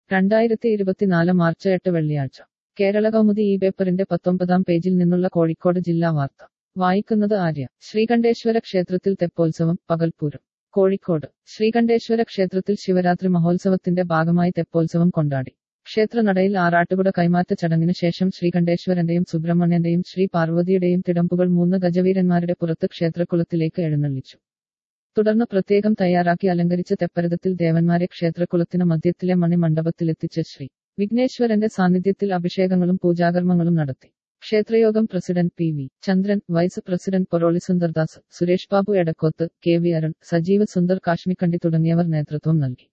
രണ്ടായിരത്തി ഇരുപത്തിനാല് മാർച്ച് എട്ട് വെള്ളിയാഴ്ച കേരള കൗമുദി ഈ പേപ്പറിന്റെ പത്തൊമ്പതാം പേജിൽ നിന്നുള്ള കോഴിക്കോട് ജില്ലാ വാർത്ത വായിക്കുന്നത് ആര്യ ശ്രീകണ്ഠേശ്വര ക്ഷേത്രത്തിൽ തെപ്പോത്സവം പകൽപൂരം കോഴിക്കോട് ശ്രീകണ്ഠേശ്വര ക്ഷേത്രത്തിൽ ശിവരാത്രി മഹോത്സവത്തിന്റെ ഭാഗമായി തെപ്പോത്സവം കൊണ്ടാടി ക്ഷേത്രനടയിൽ ആറാട്ടുകുട കൈമാറ്റ ചടങ്ങിന് ശേഷം ശ്രീകണ്ഠേശ്വരന്റെയും സുബ്രഹ്മണ്യന്റെയും ശ്രീ പാർവതിയുടെയും തിടമ്പുകൾ മൂന്ന് ഗജവീരന്മാരുടെ പുറത്ത് ക്ഷേത്രക്കുളത്തിലേക്ക് എഴുന്നള്ളിച്ചു തുടർന്ന് പ്രത്യേകം തയ്യാറാക്കി അലങ്കരിച്ച തെപ്പരഥത്തിൽ ദേവന്മാരെ ക്ഷേത്രക്കുളത്തിന് മധ്യത്തിലെ മണിമണ്ഡപത്തിലെത്തിച്ച ശ്രീ വിഘ്നേശ്വരന്റെ സാന്നിധ്യത്തിൽ അഭിഷേകങ്ങളും പൂജാകർമ്മങ്ങളും നടത്തി ക്ഷേത്രയോഗം president P V Chandran vice president Poroli Sundardas Suresh Babu Edakkoth K V Arun Sajeeva Sundar കാശ്മിക്കണ്ടി തുടങ്ങിയവർ നേതൃത്വം നൽകി